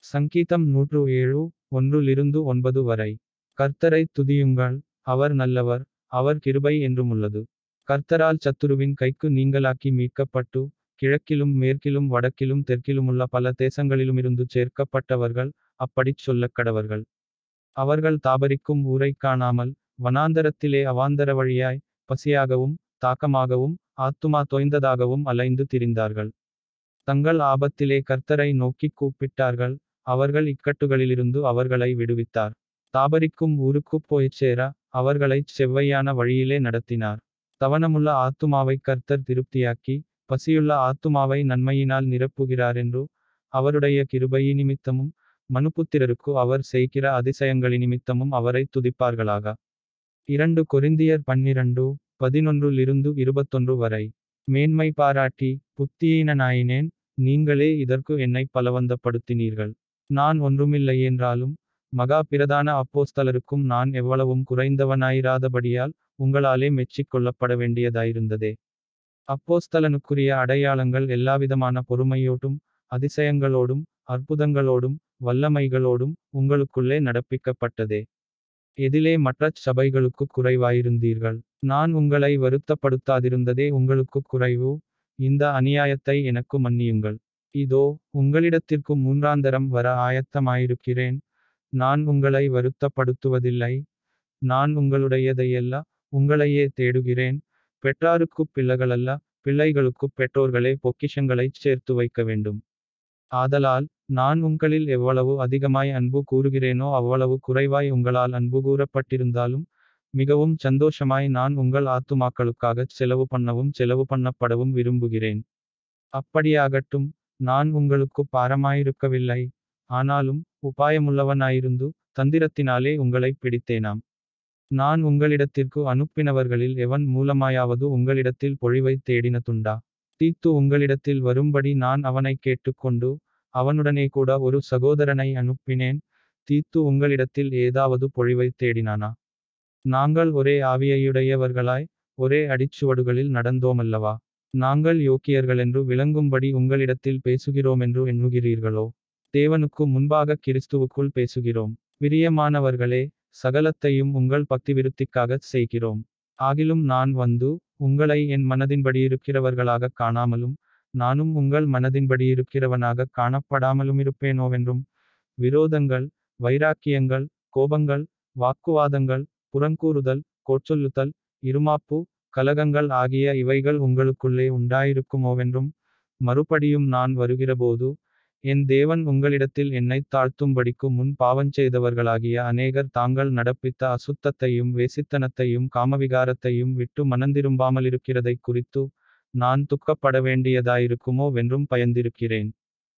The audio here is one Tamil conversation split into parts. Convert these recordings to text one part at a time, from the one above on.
சங்கீதம் நூற்று ஏழு ஒன்றிலிருந்து ஒன்பது வரை கர்த்தரை துதியுங்கள் அவர் நல்லவர் அவர் கிருபை என்றுமுள்ளது கர்த்தரால் சத்துருவின் கைக்கு நீங்களாக்கி மீட்கப்பட்டு கிழக்கிலும் மேற்கிலும் வடக்கிலும் தெற்கிலுமுள்ள பல தேசங்களிலுமிருந்து சேர்க்கப்பட்டவர்கள் அப்படிச் சொல்லக் கடவர்கள் அவர்கள் தாபரிக்கும் ஊரைக் காணாமல் வனாந்தரத்திலே அவாந்தர வழியாய் பசியாகவும் தாக்கமாகவும் ஆத்துமா தோய்ந்ததாகவும் அலைந்து திரிந்தார்கள் தங்கள் ஆபத்திலே கர்த்தரை நோக்கிக் கூப்பிட்டார்கள் அவர்கள் இக்கட்டுகளிலிருந்து அவர்களை விடுவித்தார் தாபரிக்கும் ஊருக்குப் போய்ச் சேர அவர்களைச் செவ்வையான வழியிலே நடத்தினார் தவனமுள்ள ஆத்துமாவை கர்த்தர் திருப்தியாக்கி பசியுள்ள ஆத்துமாவை நன்மையினால் நிரப்புகிறார் என்று அவருடைய கிருபையி நிமித்தமும் மனுபுத்திரருக்கு அவர் செய்கிற அதிசயங்களினிமித்தமும் அவரை துதிப்பார்களாக இரண்டு கொரிந்தியர் பன்னிரண்டு பதினொன்றிலிருந்து இருபத்தொன்று வரை மேன்மை பாராட்டி புத்தியீனனாயினேன் நீங்களே இதற்கு என்னை பலவந்தப்படுத்தினீர்கள் நான் ஒன்றுமில்லையென்றாலும் மகா பிரதான அப்போஸ்தலருக்கும் நான் எவ்வளவும் குறைந்தவனாயிராதபடியால் உங்களாலே மெச்சிக் கொள்ளப்பட வேண்டியதாயிருந்ததே அப்போஸ்தலனுக்குரிய அடையாளங்கள் எல்லாவிதமான பொறுமையோடும் அதிசயங்களோடும் அற்புதங்களோடும் வல்லமைகளோடும் உங்களுக்குள்ளே நடப்பிக்கப்பட்டதே எதிலே மற்றச் சபைகளுக்கு குறைவாயிருந்தீர்கள் நான் உங்களை வருத்தப்படுத்தாதிருந்ததே உங்களுக்கு குறைவு இந்த அநியாயத்தை எனக்கு மன்னியுங்கள் இதோ உங்களிடத்திற்கு மூன்றாந்தரம் வர ஆயத்தமாயிருக்கிறேன் நான் உங்களை வருத்தப்படுத்துவதில்லை நான் உங்களுடையதையல்ல உங்களையே தேடுகிறேன் பெற்றாருக்குப் பிள்ளைகளல்ல பிள்ளைகளுக்குப் பெற்றோர்களே பொக்கிஷங்களைச் சேர்த்து வைக்க வேண்டும் ஆதலால் நான் உங்களில் எவ்வளவு அதிகமாய் அன்பு கூறுகிறேனோ அவ்வளவு குறைவாய் உங்களால் அன்பு கூறப்பட்டிருந்தாலும் மிகவும் சந்தோஷமாய் நான் உங்கள் ஆத்துமாக்களுக்காகச் செலவு பண்ணவும் செலவு பண்ணப்படவும் விரும்புகிறேன் அப்படியாகட்டும் நான் உங்களுக்கு பாரமாயிருக்கவில்லை ஆனாலும் உபாயமுள்ளவனாயிருந்து தந்திரத்தினாலே உங்களை பிடித்தேனாம் நான் உங்களிடத்திற்கு அனுப்பினவர்களில் எவன் மூலமாயாவது உங்களிடத்தில் பொழிவை தேடினதுண்டா தீத்து உங்களிடத்தில் வரும்படி நான் அவனை கேட்டுக்கொண்டு அவனுடனே கூட ஒரு சகோதரனை அனுப்பினேன் தீத்து உங்களிடத்தில் ஏதாவது பொழிவை தேடினானா நாங்கள் ஒரே ஆவியையுடையவர்களாய் ஒரே அடிச்சுவடுகளில் நடந்தோமல்லவா நாங்கள் யோக்கியர்களென்று விளங்கும்படி உங்களிடத்தில் பேசுகிறோமென்று எண்ணுகிறீர்களோ தேவனுக்கு முன்பாக கிறிஸ்துவுக்குள் பேசுகிறோம் பிரியமானவர்களே சகலத்தையும் உங்கள் பக்தி விருத்திக்காகச் செய்கிறோம் ஆகிலும் நான் வந்து உங்களை என் மனதின்படியிருக்கிறவர்களாகக் காணாமலும் நானும் உங்கள் மனதின்படியிருக்கிறவனாகக் காணப்படாமலுமிருப்பேனோவென்றும் விரோதங்கள் வைராக்கியங்கள் கோபங்கள் வாக்குவாதங்கள் புறங்கூறுதல் கோச்சொல்லுதல் இருமாப்பு கலகங்கள் ஆகிய இவைகள் உங்களுக்குள்ளே உண்டாயிருக்குமோவென்றும் மறுபடியும் நான் வருகிறபோது என் தேவன் உங்களிடத்தில் என்னைத் தாழ்த்தும்படிக்கு முன் பாவஞ்செய்தவர்களாகிய அநேகர் தாங்கள் நடப்பித்த அசுத்தத்தையும் வேசித்தனத்தையும் காமவிகாரத்தையும் விட்டு மனந்திரும்பாமலிருக்கிறதைக் குறித்து நான் துக்கப்பட வேண்டியதாயிருக்குமோ வென்றும் பயந்திருக்கிறேன்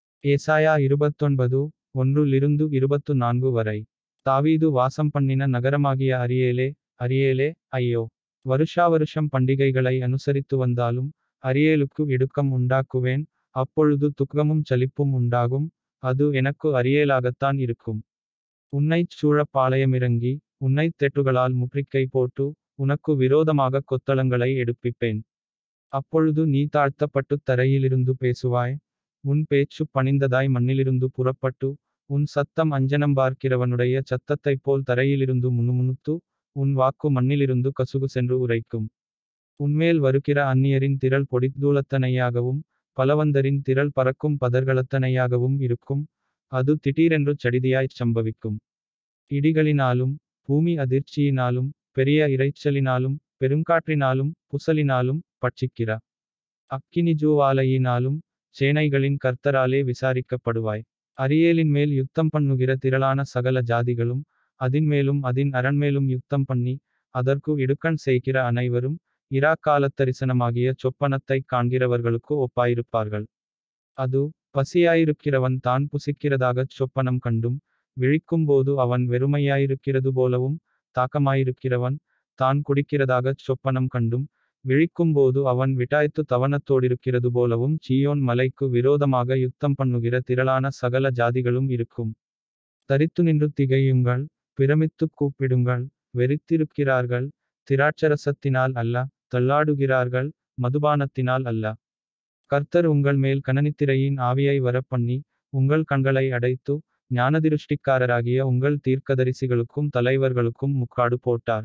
ஏசாயா இருபத்தொன்பது ஒன்றிலிருந்து இருபத்து நான்கு வரை தாவீது வாசம் பண்ணின நகரமாகிய அரியேலே அரியேலே ஐயோ வருஷாவருஷம் பண்டிகைகளை அனுசரித்து வந்தாலும் அரியேலுக்கு இடுக்கம் உண்டாக்குவேன் அப்பொழுது துக்கமும் சலிப்பும் உண்டாகும் அது எனக்கு அரியேலாகத்தான் இருக்கும் உன்னைச் சூழப் பாளையமிறங்கி உன்னைத் தெட்டுகளால் முற்றிக்கை போட்டு உனக்கு விரோதமாக கொத்தளங்களை எடுப்பிப்பேன் அப்பொழுது நீ தாழ்த்தப்பட்டுத் தரையிலிருந்து பேசுவாய் உன் பேச்சு பணிந்ததாய் மண்ணிலிருந்து புறப்பட்டு உன் சத்தம் அஞ்சனம் பார்க்கிறவனுடைய சத்தத்தைப் போல் தரையிலிருந்து முணுமுணுத்து உன் வாக்கு மண்ணிலிருந்து கசுகு சென்று உரைக்கும் உன்மேல் வருகிற அந்நியரின் திரள் பொடித்தூளத்தனையாகவும் பலவந்தரின் திரள் பறக்கும் பதர்களத்தனையாகவும் இருக்கும் அது திடீரென்று சடிதியாய்ச் சம்பவிக்கும் இடிகளினாலும் பூமி அதிர்ச்சியினாலும் பெரிய இரைச்சலினாலும் பெருங்காற்றினாலும் புசலினாலும் பட்சிக்கிற அக்கினி ஜூவாலையினாலும் சேனைகளின் கர்த்தராலே விசாரிக்கப்படுவாய் அரியேலின் மேல் யுத்தம் பண்ணுகிற திரளான சகல ஜாதிகளும் அதின்மேலும் அதின் அரண்மேலும் யுத்தம் பண்ணி அதற்கு இடுக்கண் செய்கிற அனைவரும் இராக்காலத்தரிசனமாகிய சொப்பனத்தைக் காண்கிறவர்களுக்கு ஒப்பாயிருப்பார்கள் அது பசியாயிருக்கிறவன் தான் புசிக்கிறதாகச் சொப்பனம் கண்டும் விழிக்கும்போது அவன் வெறுமையாயிருக்கிறது போலவும் தாக்கமாயிருக்கிறவன் தான் குடிக்கிறதாகச் சொப்பனம் கண்டும் விழிக்கும்போது அவன் விட்டாய்த்து தவனத்தோடிருக்கிறது போலவும் சீயோன் மலைக்கு விரோதமாக யுத்தம் பண்ணுகிற திரளான சகல ஜாதிகளும் இருக்கும் தரித்து நின்று திகையுங்கள் பிரமித்துக் கூப்பிடுங்கள் வெறித்திருக்கிறார்கள் திராட்சரசத்தினால் அல்ல தள்ளாடுகிறார்கள் மதுபானத்தினால் அல்ல கர்த்தர் உங்கள் மேல் கனனித்திரையின் ஆவியை வரப்பண்ணி உங்கள் கண்களை அடைத்து ஞானதிருஷ்டிக்காரராகிய உங்கள் தீர்க்கதரிசிகளுக்கும் தலைவர்களுக்கும் முக்காடு போட்டார்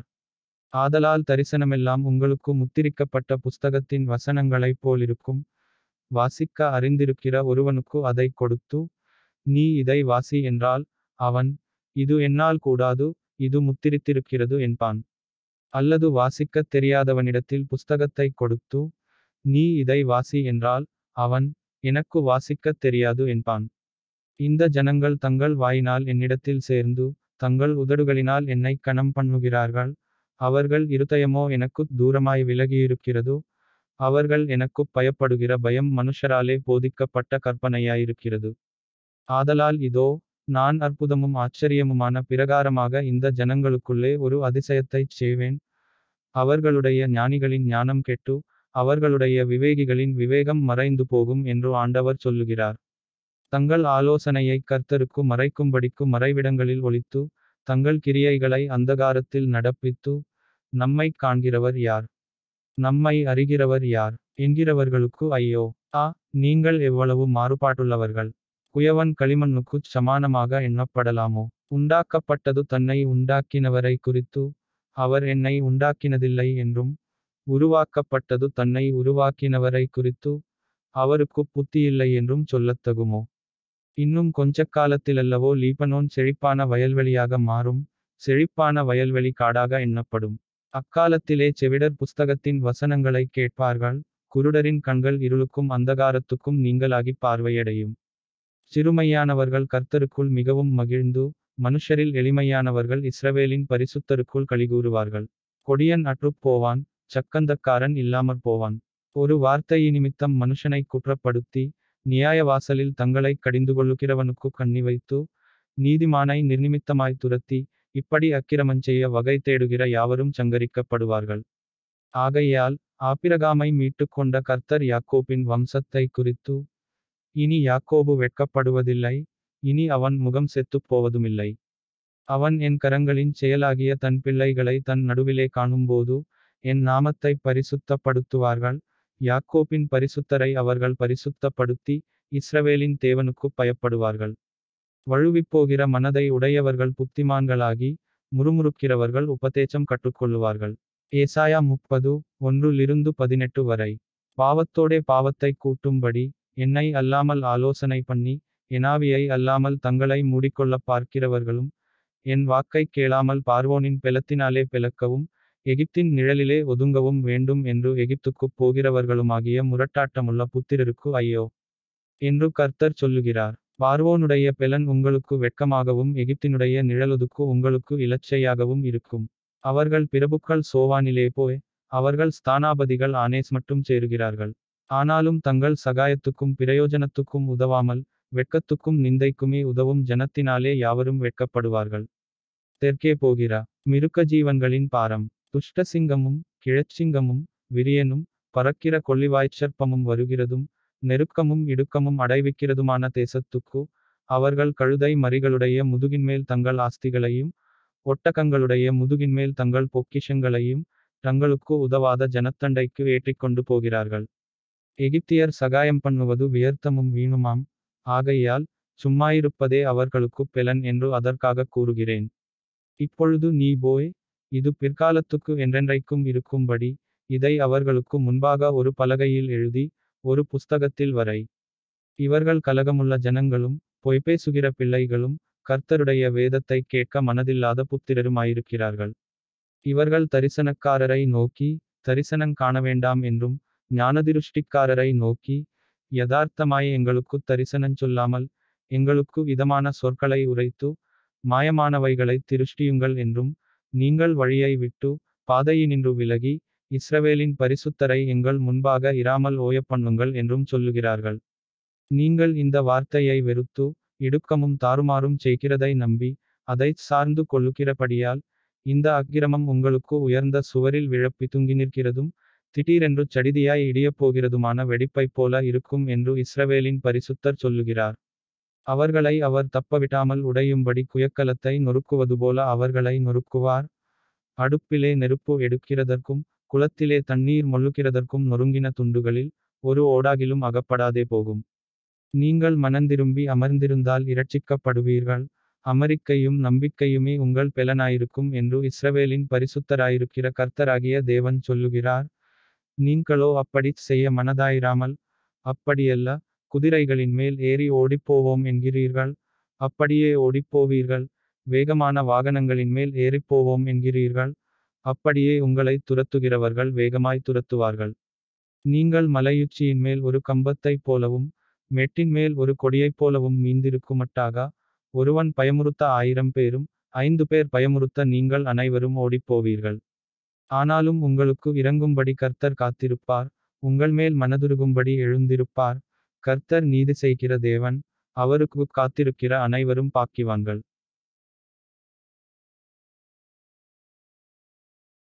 ஆதலால் தரிசனமெல்லாம் உங்களுக்கு முத்திரிக்கப்பட்ட புஸ்தகத்தின் வசனங்களைப் போலிருக்கும் வாசிக்க அறிந்திருக்கிற ஒருவனுக்கு அதை கொடுத்து நீ இதை வாசி என்றால் அவன் இது என்னால் கூடாது இது முத்திரித்திருக்கிறது என்பான் அல்லது வாசிக்கத் தெரியாதவனிடத்தில் புஸ்தகத்தை கொடுத்து நீ இதை வாசி என்றால் அவன் எனக்கு வாசிக்கத் தெரியாது என்பான் இந்த ஜனங்கள் தங்கள் வாயினால் என்னிடத்தில் சேர்ந்து தங்கள் உதடுகளினால் என்னை கணம் பண்ணுகிறார்கள் அவர்கள் இருதயமோ எனக்குத் தூரமாய் விலகியிருக்கிறது அவர்கள் எனக்குப் பயப்படுகிற பயம் மனுஷராலே போதிக்கப்பட்ட கற்பனையாயிருக்கிறது ஆதலால் இதோ நான் அற்புதமும் ஆச்சரியமுமான பிரகாரமாக இந்த ஜனங்களுக்குள்ளே ஒரு அதிசயத்தைச் செய்வேன் அவர்களுடைய ஞானிகளின் ஞானம் கெட்டு அவர்களுடைய விவேகிகளின் விவேகம் மறைந்து போகும் என்று ஆண்டவர் சொல்லுகிறார் தங்கள் ஆலோசனையை கர்த்தருக்கு மறைக்கும்படிக்கு மறைவிடங்களில் ஒளித்து தங்கள் கிரியைகளை அந்தகாரத்தில் நடப்பித்து நம்மை காண்கிறவர் யார் நம்மை அறிகிறவர் யார் என்கிறவர்களுக்கு ஐயோ ஆ நீங்கள் எவ்வளவு மாறுபாட்டுள்ளவர்கள் குயவன் களிமண்ணுக்குச் சமானமாக எண்ணப்படலாமோ உண்டாக்கப்பட்டது தன்னை உண்டாக்கினவரை குறித்து அவர் என்னை உண்டாக்கினதில்லை என்றும் உருவாக்கப்பட்டது தன்னை உருவாக்கினவரை குறித்து அவருக்கு புத்தியில்லை என்றும் சொல்லத்தகுமோ இன்னும் கொஞ்ச காலத்திலல்லவோ லீபனோன் செழிப்பான வயல்வெளியாக மாறும் செழிப்பான வயல்வெளி காடாக எண்ணப்படும் அக்காலத்திலே செவிடர் புஸ்தகத்தின் வசனங்களை கேட்பார்கள் குருடரின் கண்கள் இருளுக்கும் அந்தகாரத்துக்கும் நீங்களாகி பார்வையடையும் சிறுமையானவர்கள் கர்த்தருக்குள் மிகவும் மகிழ்ந்து மனுஷரில் எளிமையானவர்கள் இஸ்ரவேலின் பரிசுத்தருக்குள் கலிகூறுவார்கள் கொடியன் அற்றுப் போவான் சக்கந்தக்காரன் இல்லாமற் போவான் ஒரு வார்த்தையை நிமித்தம் மனுஷனை குற்றப்படுத்தி நியாயவாசலில் தங்களை கடிந்து கொள்ளுகிறவனுக்கு கண்ணி வைத்து நீதிமானை நிர்நிமித்தமாய் துரத்தி இப்படி அக்கிரமஞ்செய்ய வகை தேடுகிற யாவரும் சங்கரிக்கப்படுவார்கள் ஆகையால் ஆபிரகாமை மீட்டுக்கொண்ட கர்த்தர் யாக்கோபின் வம்சத்தை குறித்து இனி யாக்கோபு வெட்கப்படுவதில்லை இனி அவன் முகம் செத்துப் போவதுமில்லை அவன் என் கரங்களின் செயலாகிய தன் பிள்ளைகளை தன் நடுவிலே காணும்போது என் நாமத்தை பரிசுத்தப்படுத்துவார்கள் யாக்கோப்பின் பரிசுத்தரை அவர்கள் பரிசுத்தப்படுத்தி இஸ்ரவேலின் தேவனுக்கு பயப்படுவார்கள் வழுவிப்போகிற மனதை உடையவர்கள் புத்திமான்களாகி முறுமுறுக்கிறவர்கள் உபதேசம் கற்றுக்கொள்ளுவார்கள் ஏசாயா முப்பது ஒன்றிலிருந்து பதினெட்டு வரை பாவத்தோடே பாவத்தை கூட்டும்படி என்னை அல்லாமல் ஆலோசனை பண்ணி எனாவியை அல்லாமல் தங்களை மூடிக்கொள்ள பார்க்கிறவர்களும் என் வாக்கை கேளாமல் பார்வோனின் பெலத்தினாலே பெலக்கவும் எகிப்தின் நிழலிலே ஒதுங்கவும் வேண்டும் என்று எகிப்துக்குப் போகிறவர்களுமாகிய முரட்டாட்டமுள்ள புத்திரருக்கு ஐயோ என்று கர்த்தர் சொல்லுகிறார் பார்வோனுடைய பெலன் உங்களுக்கு வெட்கமாகவும் எகிப்தினுடைய நிழலொதுக்கு உங்களுக்கு இலச்சையாகவும் இருக்கும் அவர்கள் பிரபுக்கள் சோவானிலே போய் அவர்கள் ஸ்தானாபதிகள் ஆனேஸ் மட்டும் சேருகிறார்கள் ஆனாலும் தங்கள் சகாயத்துக்கும் பிரயோஜனத்துக்கும் உதவாமல் வெட்கத்துக்கும் நிந்தைக்குமே உதவும் ஜனத்தினாலே யாவரும் வெட்கப்படுவார்கள் தெற்கே போகிறா மிருக்க ஜீவன்களின் பாரம் துஷ்ட சிங்கமும் கிழச்சிங்கமும் விரியனும் பறக்கிற கொள்ளிவாய்ச்சற்பமும் வருகிறதும் நெருக்கமும் இடுக்கமும் அடைவிக்கிறதுமான தேசத்துக்கு அவர்கள் கழுதை மறிகளுடைய முதுகின்மேல் தங்கள் ஆஸ்திகளையும் ஒட்டகங்களுடைய முதுகின்மேல் தங்கள் பொக்கிஷங்களையும் தங்களுக்கு உதவாத ஜனத்தண்டைக்கு ஏற்றிக்கொண்டு போகிறார்கள் எகிப்தியர் சகாயம் பண்ணுவது வியர்த்தமும் வீணுமாம் ஆகையால் சும்மாயிருப்பதே அவர்களுக்கு பெலன் என்று அதற்காக கூறுகிறேன் இப்பொழுது நீ போய் இது பிற்காலத்துக்கு என்றென்றைக்கும் இருக்கும்படி இதை அவர்களுக்கு முன்பாக ஒரு பலகையில் எழுதி ஒரு புஸ்தகத்தில் வரை இவர்கள் கலகமுள்ள ஜனங்களும் பொய்பேசுகிற பிள்ளைகளும் கர்த்தருடைய வேதத்தை கேட்க மனதில்லாத புத்திரருமாயிருக்கிறார்கள் இவர்கள் தரிசனக்காரரை நோக்கி தரிசனங் காண வேண்டாம் என்றும் ஞானதிருஷ்டிக்காரரை நோக்கி யதார்த்தமாய் எங்களுக்கு தரிசனஞ் சொல்லாமல் எங்களுக்கு இதமான சொற்களை உரைத்து மாயமானவைகளை திருஷ்டியுங்கள் என்றும் நீங்கள் வழியை விட்டு பாதையினின்று விலகி இஸ்ரவேலின் பரிசுத்தரை எங்கள் முன்பாக இராமல் ஓயப்பண்ணுங்கள் என்றும் சொல்லுகிறார்கள் நீங்கள் இந்த வார்த்தையை வெறுத்து இடுக்கமும் தாறுமாறும் செய்கிறதை நம்பி அதைச் சார்ந்து கொள்ளுகிறபடியால் இந்த அக்கிரமம் உங்களுக்கு உயர்ந்த சுவரில் விழப்பி துங்கி நிற்கிறதும் திடீரென்று சடிதியாய் இடியப்போகிறதுமான வெடிப்பைப் போல இருக்கும் என்று இஸ்ரவேலின் பரிசுத்தர் சொல்லுகிறார் அவர்களை அவர் தப்பவிட்டாமல் உடையும்படி குயக்கலத்தை நொறுக்குவதுபோல அவர்களை நொறுக்குவார் அடுப்பிலே நெருப்பு எடுக்கிறதற்கும் குளத்திலே தண்ணீர் மொள்ளுகிறதற்கும் நொறுங்கின துண்டுகளில் ஒரு ஓடாகிலும் அகப்படாதே போகும் நீங்கள் மனந்திரும்பி அமர்ந்திருந்தால் இரட்சிக்கப்படுவீர்கள் அமரிக்கையும் நம்பிக்கையுமே உங்கள் பெலனாயிருக்கும் என்று இஸ்ரவேலின் பரிசுத்தராயிருக்கிற கர்த்தராகிய தேவன் சொல்லுகிறார் நீங்களோ அப்படிச் செய்ய மனதாயிராமல் அப்படியல்ல குதிரைகளின் மேல் ஏறி ஓடிப்போவோம் என்கிறீர்கள் அப்படியே ஓடிப்போவீர்கள் வேகமான வாகனங்களின் மேல் ஏறிப்போவோம் என்கிறீர்கள் அப்படியே உங்களை துரத்துகிறவர்கள் வேகமாய் துரத்துவார்கள் நீங்கள் மலையுச்சியின் மேல் ஒரு கம்பத்தைப் போலவும் மெட்டின் மேல் ஒரு கொடியைப் போலவும் மீந்திருக்குமட்டாக ஒருவன் பயமுறுத்த ஆயிரம் பேரும் ஐந்து பேர் பயமுறுத்த நீங்கள் அனைவரும் ஓடிப்போவீர்கள் ஆனாலும் உங்களுக்கு இறங்கும்படி கர்த்தர் காத்திருப்பார் உங்கள் மேல் மனதுருகும்படி எழுந்திருப்பார் கர்த்தர் நீதி செய்கிற தேவன் அவருக்கு காத்திருக்கிற அனைவரும் பாக்கிவான்கள்